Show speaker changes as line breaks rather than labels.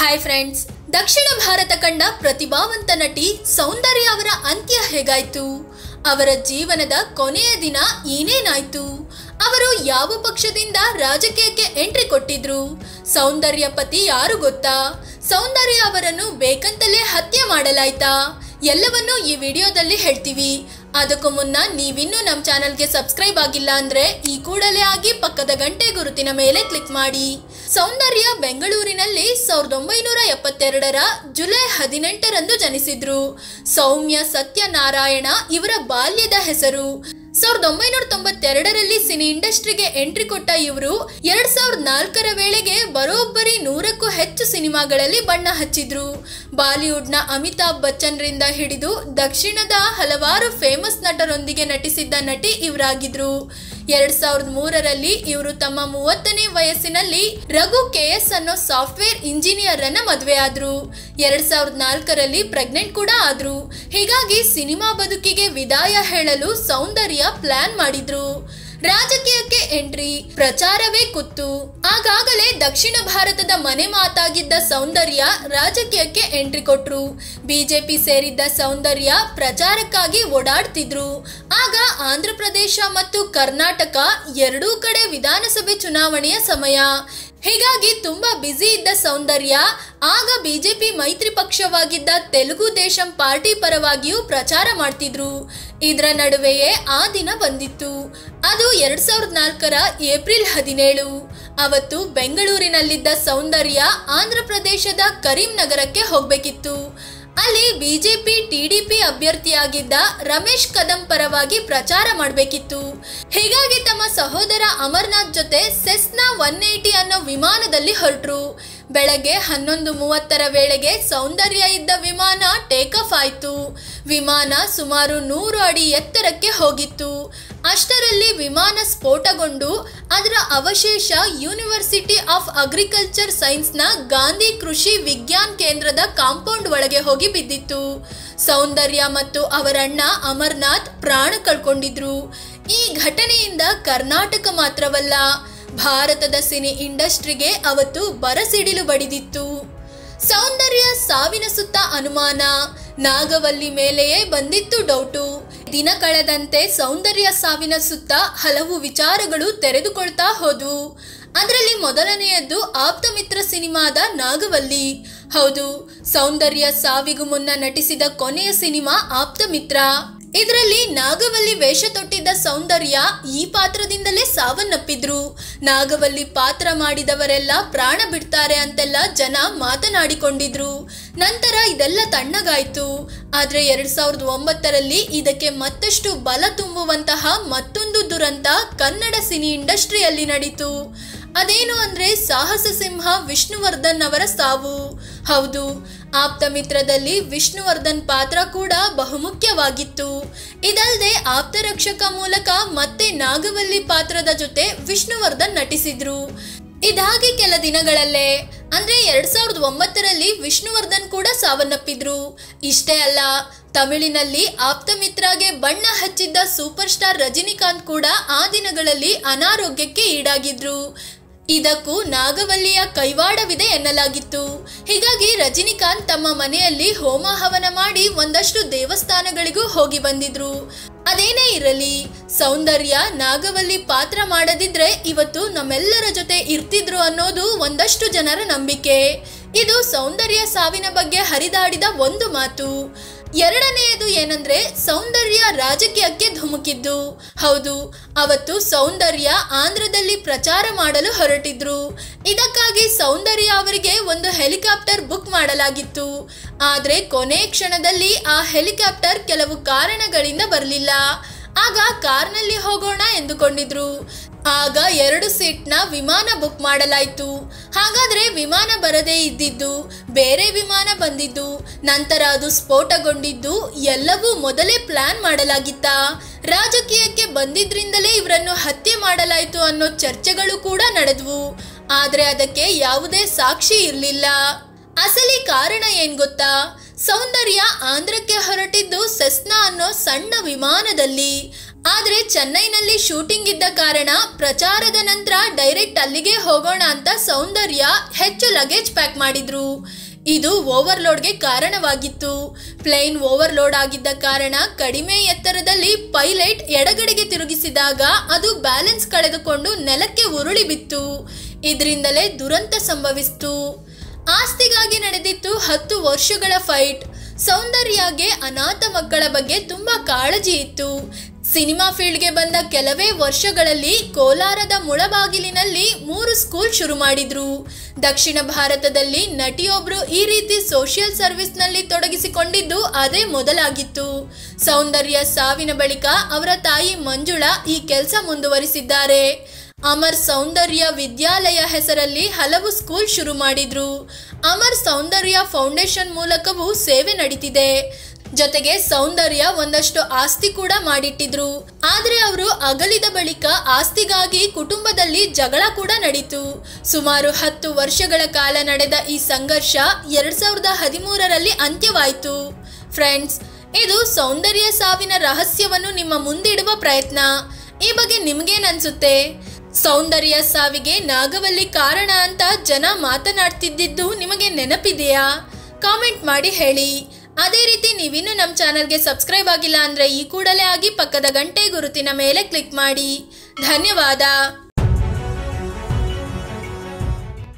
hi friends ದಕ್ಷಿಣ ಭಾರತ ಕಂಡ ಪ್ರತಿಭಾವಂತ ನಟಿ ಸೌಂದರ್ಯ ಅವರ ಅಂತ್ಯ ಹೇಗಾಯ್ತು ಅವರ ಜೀವನದ ಕೊನೆಯ ದಿನ ಏನೇನಾಯ್ತು ಅವರು ಯಾವ ಪಕ್ಷದಿಂದ ರಾಜಕೀಯಕ್ಕೆ ಎಂಟ್ರಿ ಕೊಟ್ಟಿದ್ರು ಸೌಂದರ್ಯ ಪತಿ ಯಾರು ಗೊತ್ತಾ ಸೌಂದರ್ಯ ಅವರನ್ನು ಬೇಕಂತಲೇ ಹತ್ಯೆ ಮಾಡಲಾಯ್ತಾ ಎಲ್ಲವನ್ನೂ ಈ ವಿಡಿಯೋದಲ್ಲಿ ಹೇಳ್ತೀವಿ ಅದಕ್ಕೂ ಮುನ್ನ ನೀವಿನ್ನೂ ನಮ್ಮ ಚಾನಲ್ಗೆ ಸಬ್ಸ್ಕ್ರೈಬ್ ಆಗಿಲ್ಲ ಅಂದ್ರೆ ಈ ಕೂಡಲೇ ಆಗಿ ಪಕ್ಕದ ಗಂಟೆ ಗುರುತಿನ ಮೇಲೆ ಕ್ಲಿಕ್ ಮಾಡಿ ಸೌಂದರ್ಯ ಬೆಂಗಳೂರಿನಲ್ಲಿ ಸಾವಿರದ ಒಂಬೈನೂರ ಎಪ್ಪತ್ತೆರಡರ ಜುಲೈ ಹದಿನೆಂಟರಂದು ಜನಿಸಿದ್ರು ಸೌಮ್ಯ ಸತ್ಯನಾರಾಯಣ ಇವರ ಬಾಲ್ಯದ ಹೆಸರು ಸಾವಿರದ ಒಂಬೈನೂರ ತೊಂಬತ್ತೆರಡರಲ್ಲಿ ಸಿನಿ ಇಂಡಸ್ಟ್ರಿಗೆ ಎಂಟ್ರಿ ಕೊಟ್ಟ ಇವರು ಎರಡ್ ಸಾವಿರದ ನಾಲ್ಕರ ವೇಳೆಗೆ ಬರೋಬ್ಬರಿ ನೂರಕ್ಕೂ ಹೆಚ್ಚು ಸಿನಿಮಾಗಳಲ್ಲಿ ಬಣ್ಣ ಹಚ್ಚಿದ್ರು ಬಾಲಿವುಡ್ನ ಅಮಿತಾಬ್ ಬಚ್ಚನ್ರಿಂದ ಹಿಡಿದು ದಕ್ಷಿಣದ ಹಲವಾರು ಫೇಮಸ್ ನಟರೊಂದಿಗೆ ನಟಿಸಿದ್ದ ನಟಿ ಇವರಾಗಿದ್ರು ಎರಡ್ ಸಾವಿರದ ಮೂರರಲ್ಲಿ ಇವರು ತಮ್ಮ ಮೂವತ್ತನೇ ವಯಸ್ಸಿನಲ್ಲಿ ರಘು ಕೆಎಸ್ ಅನ್ನೋ ಸಾಫ್ಟ್ವೇರ್ ಇಂಜಿನಿಯರ್ ಅನ್ನ ಮದುವೆ ಆದ್ರು ಎರಡ್ ಸಾವಿರದ ನಾಲ್ಕರಲ್ಲಿ ಪ್ರೆಗ್ನೆಂಟ್ ಕೂಡ ಆದ್ರು ಹೀಗಾಗಿ ಸಿನಿಮಾ ಬದುಕಿಗೆ ವಿದಾಯ ಹೇಳಲು ಸೌಂದರ್ಯ ಪ್ಲಾನ್ ಮಾಡಿದ್ರು ರಾಜಕೀಯಕ್ಕೆ ಎಂಟ್ರಿ ಪ್ರಚಾರವೇ ಕುತ್ತು ಆಗಾಗಲೇ ದಕ್ಷಿಣ ಭಾರತದ ಮನೆ ಮಾತಾಗಿದ್ದ ಸೌಂದರ್ಯ ರಾಜಕೀಯಕ್ಕೆ ಎಂಟ್ರಿ ಕೊಟ್ರು ಬಿಜೆಪಿ ಸೇರಿದ್ದ ಸೌಂದರ್ಯ ಪ್ರಚಾರಕ್ಕಾಗಿ ಓಡಾಡ್ತಿದ್ರು ಆಗ ಆಂಧ್ರ ಪ್ರದೇಶ ಮತ್ತು ಕರ್ನಾಟಕ ಎರಡೂ ಕಡೆ ವಿಧಾನಸಭೆ ಚುನಾವಣೆಯ ಸಮಯ ಹೀಗಾಗಿ ತುಂಬಾ ಬ್ಯುಸಿ ಇದ್ದ ಸೌಂದರ್ಯ ಆಗ ಬಿಜೆಪಿ ಮೈತ್ರಿ ಪಕ್ಷವಾಗಿದ್ದ ತೆಲುಗು ದೇಶಂ ಪಾರ್ಟಿ ಪರವಾಗಿಯೂ ಪ್ರಚಾರ ಮಾಡ್ತಿದ್ರು ಇದರ ನಡುವೆಯೇ ಆ ದಿನ ಬಂದಿತ್ತು ಅದು ಎರಡ್ ಸಾವಿರದ ನಾಲ್ಕರ ಏಪ್ರಿಲ್ ಹದಿನೇಳು ಅವತ್ತು ಬೆಂಗಳೂರಿನಲ್ಲಿದ್ದ ಸೌಂದರ್ಯ ಆಂಧ್ರ ಪ್ರದೇಶದ ಕರೀಂ ನಗರಕ್ಕೆ ಹೋಗ್ಬೇಕಿತ್ತು ಅಲ್ಲಿ ಬಿಜೆಪಿ ಟಿಡಿಪಿ ಅಭ್ಯರ್ಥಿಯಾಗಿದ್ದ ರಮೇಶ್ ಕದಂ ಪರವಾಗಿ ಪ್ರಚಾರ ಮಾಡಬೇಕಿತ್ತು ಹೀಗಾಗಿ ತಮ್ಮ ಸಹೋದರ ಅಮರ್ನಾಥ್ ಜೊತೆ ಸೆಸ್ನಾ ಒನ್ ಏಯ್ಟಿ ಅನ್ನೋ ವಿಮಾನದಲ್ಲಿ ಹೊರಟ್ರು ಬೆಳಗ್ಗೆ ಹನ್ನೊಂದು ಮೂವತ್ತರ ವೇಳೆಗೆ ಸೌಂದರ್ಯ ಇದ್ದ ವಿಮಾನ ಟೇಕ್ ಆಫ್ ಆಯ್ತು ವಿಮಾನ ಸುಮಾರು ನೂರು ಅಡಿ ಎತ್ತರಕ್ಕೆ ಹೋಗಿತ್ತು ಅಷ್ಟರಲ್ಲಿ ವಿಮಾನ ಸ್ಫೋಟಗೊಂಡು ಅದರ ಅವಶೇಷ ಯೂನಿವರ್ಸಿಟಿ ಆಫ್ ಅಗ್ರಿಕಲ್ಚರ್ ಸೈನ್ಸ್ನ ಗಾಂಧಿ ಕೃಷಿ ವಿಜ್ಞಾನ ಕೇಂದ್ರದ ಕಾಂಪೌಂಡ್ ಒಳಗೆ ಹೋಗಿ ಬಿದ್ದಿತ್ತು ಸೌಂದರ್ಯ ಮತ್ತು ಅವರಣ್ಣ ಅಮರ್ನಾಥ್ ಪ್ರಾಣ ಕಳ್ಕೊಂಡಿದ್ರು ಈ ಘಟನೆಯಿಂದ ಕರ್ನಾಟಕ ಮಾತ್ರವಲ್ಲ ಭಾರತದ ಸಿನಿ ಇಂಡಸ್ಟ್ರಿಗೆ ಅವತ್ತು ಬರಸಿಡಿಲು ಬಡಿದಿತ್ತು ಸೌಂದರ್ಯ ಸಾವಿನ ಸುತ್ತ ಅನುಮಾನ ನಾಗವಲ್ಲಿ ಮೇಲೆಯೇ ಬಂದಿತ್ತು ಡೌಟು ದಿನ ಕಳೆದಂತೆ ಸೌಂದರ್ಯ ಸಾವಿನ ಸುತ್ತ ಹಲವು ವಿಚಾರಗಳು ತೆರೆದುಕೊಳ್ತಾ ಹೋದವು ಅದರಲ್ಲಿ ಮೊದಲನೆಯದ್ದು ಆಪ್ತಮಿತ್ರ ಸಿನಿಮಾದ ನಾಗವಲ್ಲಿ ಹೌದು ಸೌಂದರ್ಯ ಸಾವಿಗೂ ಮುನ್ನ ನಟಿಸಿದ ಕೊನೆಯ ಸಿನಿಮಾ ಆಪ್ತಮಿತ್ರ ಇದರಲ್ಲಿ ನಾಗವಲ್ಲಿ ವೇಷ ತೊಟ್ಟಿದ್ದ ಸೌಂದರ್ಯ ಈ ಪಾತ್ರದಿಂದಲೇ ಸಾವನ್ನಪ್ಪಿದ್ರು ನಾಗವಲ್ಲಿ ಪಾತ್ರ ಮಾಡಿದವರೆಲ್ಲ ಪ್ರಾಣ ಬಿಡ್ತಾರೆ ಅಂತೆಲ್ಲ ಜನ ಮಾತನಾಡಿಕೊಂಡಿದ್ರು ನಂತರ ಇದೆಲ್ಲ ತಣ್ಣಗಾಯ್ತು ಆದ್ರೆ ಎರಡ್ ಸಾವಿರದ ಒಂಬತ್ತರಲ್ಲಿ ಇದಕ್ಕೆ ಮತ್ತಷ್ಟು ಬಲ ತುಂಬುವಂತಹ ಮತ್ತೊಂದು ದುರಂತ ಕನ್ನಡ ಸಿನಿ ಇಂಡಸ್ಟ್ರಿಯಲ್ಲಿ ನಡೀತು ಅದೇನು ಅಂದ್ರೆ ಸಾಹಸ ಸಿಂಹ ವಿಷ್ಣುವರ್ಧನ್ ಅವರ ಸಾವು ಹೌದು ಆಪ್ತ ಮಿತ್ರದಲ್ಲಿ ವಿಷ್ಣುವರ್ಧನ್ ಪಾತ್ರ ಕೂಡ ಬಹುಮುಖ್ಯವಾಗಿತ್ತು ಇದಲ್ಲದೆ ಆಪ್ತ ರಕ್ಷಕ ಮೂಲಕ ಮತ್ತೆ ನಾಗವಲ್ಲಿ ಪಾತ್ರದ ಜೊತೆ ವಿಷ್ಣುವರ್ಧನ್ ನಟಿಸಿದ್ರು ಇದಾಗಿ ಕೆಲ ದಿನಗಳಲ್ಲೇ ಅಂದ್ರೆ ಎರಡ್ ಸಾವಿರದ ಒಂಬತ್ತರಲ್ಲಿ ವಿಷ್ಣುವರ್ಧನ್ ಕೂಡ ಸಾವನ್ನಪ್ಪಿದ್ರು ಇಷ್ಟೇ ಅಲ್ಲ ತಮಿಳಿನಲ್ಲಿ ಆಪ್ತಮಿತ್ರಾಗೆ ಬಣ್ಣ ಹಚ್ಚಿದ್ದ ಸೂಪರ್ ಸ್ಟಾರ್ ರಜನಿಕಾಂತ್ ಕೂಡ ಆ ದಿನಗಳಲ್ಲಿ ಅನಾರೋಗ್ಯಕ್ಕೆ ಈಡಾಗಿದ್ರು ಇದಕ್ಕೂ ನಾಗವಲ್ಲಿಯ ಕೈವಾಡವಿದೆ ಎನ್ನಲಾಗಿತ್ತು ಹೀಗಾಗಿ ರಜನಿಕಾಂತ್ ತಮ್ಮ ಮನೆಯಲ್ಲಿ ಹೋಮ ಹವನ ಮಾಡಿ ಒಂದಷ್ಟು ದೇವಸ್ಥಾನಗಳಿಗೂ ಹೋಗಿ ಬಂದಿದ್ರು ಅದೇನೇ ಇರಲಿ ಸೌಂದರ್ಯ ನಾಗವಲ್ಲಿ ಪಾತ್ರ ಮಾಡದಿದ್ರೆ ಇವತ್ತು ನಮ್ಮೆಲ್ಲರ ಜೊತೆ ಇರ್ತಿದ್ರು ಅನ್ನೋದು ಒಂದಷ್ಟು ಜನರ ನಂಬಿಕೆ ಇದು ಸೌಂದರ್ಯ ಸಾವಿನ ಬಗ್ಗೆ ಹರಿದಾಡಿದ ಒಂದು ಮಾತು ಎರಡನೆಯದು ಏನಂದ್ರೆ ಸೌಂದರ್ಯ ರಾಜಕೀಯಕ್ಕೆ ಧುಮುಕಿದ್ದು ಹೌದು ಅವತ್ತು ಸೌಂದರ್ಯ ಆಂಧ್ರದಲ್ಲಿ ಪ್ರಚಾರ ಮಾಡಲು ಹೊರಟಿದ್ರು ಇದಕ್ಕಾಗಿ ಸೌಂದರ್ಯ ಅವರಿಗೆ ಒಂದು ಹೆಲಿಕಾಪ್ಟರ್ ಬುಕ್ ಮಾಡಲಾಗಿತ್ತು ಆದ್ರೆ ಕೊನೆ ಕ್ಷಣದಲ್ಲಿ ಆ ಹೆಲಿಕಾಪ್ಟರ್ ಕೆಲವು ಕಾರಣಗಳಿಂದ ಬರಲಿಲ್ಲ ಆಗ ಕಾರ್ನಲ್ಲಿ ಹೋಗೋಣ ಎಂದುಕೊಂಡಿದ್ರು ಆಗ ಎರಡು ಸೀಟ್ನ ವಿಮಾನ ಬುಕ್ ಮಾಡಲಾಯಿತು ಹಾಗಾದ್ರೆ ವಿಮಾನ ಬರದೇ ಇದ್ದಿದ್ದು ಬೇರೆ ವಿಮಾನ ಬಂದಿದ್ದು ನಂತರ ಅದು ಸ್ಫೋಟಗೊಂಡಿದ್ದು ಎಲ್ಲವೂ ಮೊದಲೇ ಪ್ಲಾನ್ ಮಾಡಲಾಗಿತ್ತಾ ರಾಜಕೀಯಕ್ಕೆ ಬಂದಿದ್ರಿಂದಲೇ ಇವರನ್ನು ಹತ್ಯೆ ಮಾಡಲಾಯಿತು ಅನ್ನೋ ಚರ್ಚೆಗಳು ಕೂಡ ನಡೆದ್ವು ಆದ್ರೆ ಅದಕ್ಕೆ ಯಾವುದೇ ಸಾಕ್ಷಿ ಇರಲಿಲ್ಲ ಅಸಲಿ ಕಾರಣ ಏನ್ ಗೊತ್ತಾ ಸೌಂದರ್ಯ ಆಂಧ್ರಕ್ಕೆ ಹೊರಟಿದ್ದು ಸೆಸ್ನಾ ಅನ್ನೋ ಸಣ್ಣ ವಿಮಾನದಲ್ಲಿ ಆದ್ರೆ ಚೆನ್ನೈನಲ್ಲಿ ಶೂಟಿಂಗ್ ಇದ್ದ ಕಾರಣ ಪ್ರಚಾರದ ನಂತರ ಡೈರೆಕ್ಟ್ ಅಲ್ಲಿಗೆ ಹೋಗೋಣ ಅಂತ ಸೌಂದರ್ಯ ಹೆಚ್ಚು ಲಗೇಜ್ ಪ್ಯಾಕ್ ಮಾಡಿದ್ರು ಇದು ಓವರ್ಲೋಡ್ಗೆ ಕಾರಣವಾಗಿತ್ತು ಪ್ಲೇನ್ ಓವರ್ಲೋಡ್ ಆಗಿದ್ದ ಕಾರಣ ಕಡಿಮೆ ಎತ್ತರದಲ್ಲಿ ಪೈಲಟ್ ಎಡಗಡೆಗೆ ತಿರುಗಿಸಿದಾಗ ಅದು ಬ್ಯಾಲೆನ್ಸ್ ಕಳೆದುಕೊಂಡು ನೆಲಕ್ಕೆ ಉರುಳಿ ಬಿತ್ತು ಇದರಿಂದಲೇ ದುರಂತ ಸಂಭವಿಸಿತು ಆಸ್ತಿಗಾಗಿ ನಡೆದಿತ್ತು ಹತ್ತು ವರ್ಷಗಳ ಫೈಟ್ ಸೌಂದರ್ಯಗೆ ಅನಾಥ ಮಕ್ಕಳ ಬಗ್ಗೆ ತುಂಬಾ ಕಾಳಜಿ ಇತ್ತು ಸಿನಿಮಾ ಫೀಲ್ಡ್ಗೆ ಬಂದ ಕೆಲವೇ ವರ್ಷಗಳಲ್ಲಿ ಕೋಲಾರದ ಮುಳಬಾಗಿಲಿನಲ್ಲಿ ಮೂರು ಸ್ಕೂಲ್ ಶುರು ಮಾಡಿದ್ರು ದಕ್ಷಿಣ ಭಾರತದಲ್ಲಿ ನಟಿಯೊಬ್ರು ಈ ರೀತಿ ಸೋಷಿಯಲ್ ಸರ್ವಿಸ್ನಲ್ಲಿ ತೊಡಗಿಸಿಕೊಂಡಿದ್ದು ಅದೇ ಮೊದಲಾಗಿತ್ತು ಸೌಂದರ್ಯ ಸಾವಿನ ಬಳಿಕ ಅವರ ತಾಯಿ ಮಂಜುಳಾ ಈ ಕೆಲಸ ಮುಂದುವರಿಸಿದ್ದಾರೆ ಅಮರ್ ಸೌಂದರ್ಯ ವಿದ್ಯಾಲಯ ಹೆಸರಲ್ಲಿ ಹಲವು ಸ್ಕೂಲ್ ಶುರು ಮಾಡಿದ್ರು ಅಮರ್ ಸೌಂದರ್ಯ ಫೌಂಡೇಶನ್ ಮೂಲಕವೂ ಸೇವೆ ನಡೀತಿದೆ ಜೊತೆಗೆ ಸೌಂದರ್ಯ ಒಂದಷ್ಟು ಆಸ್ತಿ ಕೂಡ ಮಾಡಿಟ್ಟಿದ್ರು ಆದ್ರೆ ಅವರು ಅಗಲಿದ ಬಳಿಕ ಆಸ್ತಿಗಾಗಿ ಕುಟುಂಬದಲ್ಲಿ ಜಗಳ ಕೂಡ ನಡೀತು ಸುಮಾರು ಹತ್ತು ವರ್ಷಗಳ ಕಾಲ ನಡೆದ ಈ ಸಂಘರ್ಷ ಎರಡ್ ಸಾವಿರದ ಹದಿಮೂರರಲ್ಲಿ ಅಂತ್ಯವಾಯಿತು ಫ್ರೆಂಡ್ಸ್ ಇದು ಸೌಂದರ್ಯ ಸಾವಿನ ರಹಸ್ಯವನ್ನು ನಿಮ್ಮ ಮುಂದಿಡುವ ಪ್ರಯತ್ನ ಈ ಬಗ್ಗೆ ನಿಮ್ಗೇನ್ ಅನ್ಸುತ್ತೆ ಸೌಂದರ್ಯ ಸಾವಿಗೆ ನಾಗವಲ್ಲಿ ಕಾರಣ ಅಂತ ಜನ ಮಾತನಾಡ್ತಿದ್ದಿದ್ದು ನಿಮಗೆ ನೆನಪಿದೆಯಾ ಕಾಮೆಂಟ್ ಮಾಡಿ ಹೇಳಿ ಅದೇ ರೀತಿ ನೀವಿನ್ನೂ ನಮ್ಮ ಚಾನಲ್ಗೆ ಸಬ್ಸ್ಕ್ರೈಬ್ ಆಗಿಲ್ಲ ಅಂದರೆ ಈ ಕೂಡಲೇ ಆಗಿ ಪಕ್ಕದ ಗಂಟೆ ಗುರುತಿನ ಮೇಲೆ ಕ್ಲಿಕ್ ಮಾಡಿ ಧನ್ಯವಾದ